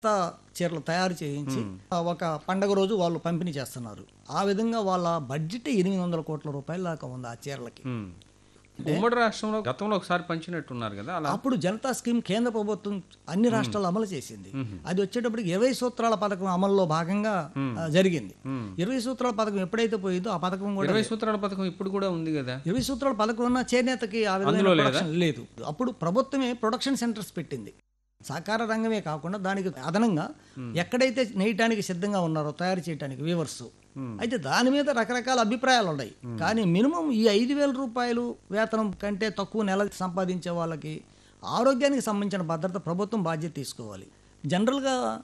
కొత్త చీరలు తయారు చేయించి ఆ, ఒక పండగ రోజు వాళ్ళు పంపిణీ చేస్తున్నారు ఆ విధంగా వాళ్ళ బడ్జెట్ ఎనిమిది వందల కోట్ల రూపాయల దాకా ఉంది ఆ చీరలకి ఉమ్. ఉమ్మడి రాష్ట్రంలో గతంలో ఒకసారి పంచినట్టున్నారు కదా అలా అప్పుడు జనతా స్కీమ్ కేంద్ర ప్రభుత్వం అన్ని రాష్ట్రాలు అమలు చేసింది అది వచ్చేటప్పటికి ఇరవై సూత్రాల పథకం అమల్లో భాగంగా ఆ, జరిగింది ఇరవై సూత్రాల పథకం ఎప్పుడైతే పోయిందో ఆ పథకం కూడా ఇరవై సూత్రాల పథకం ఇప్పుడు కూడా ఉంది కదా ఇరవై సూత్రాల పథకం ఉన్న చేనేతకి ఆ విధమైన అందులో లేదా? ప్రొడక్షన్ లేదు అప్పుడు ప్రభుత్వమే ప్రొడక్షన్ సెంటర్స్ పెట్టింది సహకార రంగమే కాకుండా దానికి అదనంగా ఎక్కడైతే నేయటానికి సిద్ధంగా ఉన్నారో తయారు చేయడానికి వీవర్స్ అయితే దాని మీద రకరకాల అభిప్రాయాలు ఉన్నాయి కానీ మినిమం ఈ ఐదు వేల రూపాయలు వేతనం కంటే తక్కువ నెల సంపాదించే వాళ్ళకి ఆరోగ్యానికి సంబంధించిన భద్రత ప్రభుత్వం బాధ్యత తీసుకోవాలి జనరల్గా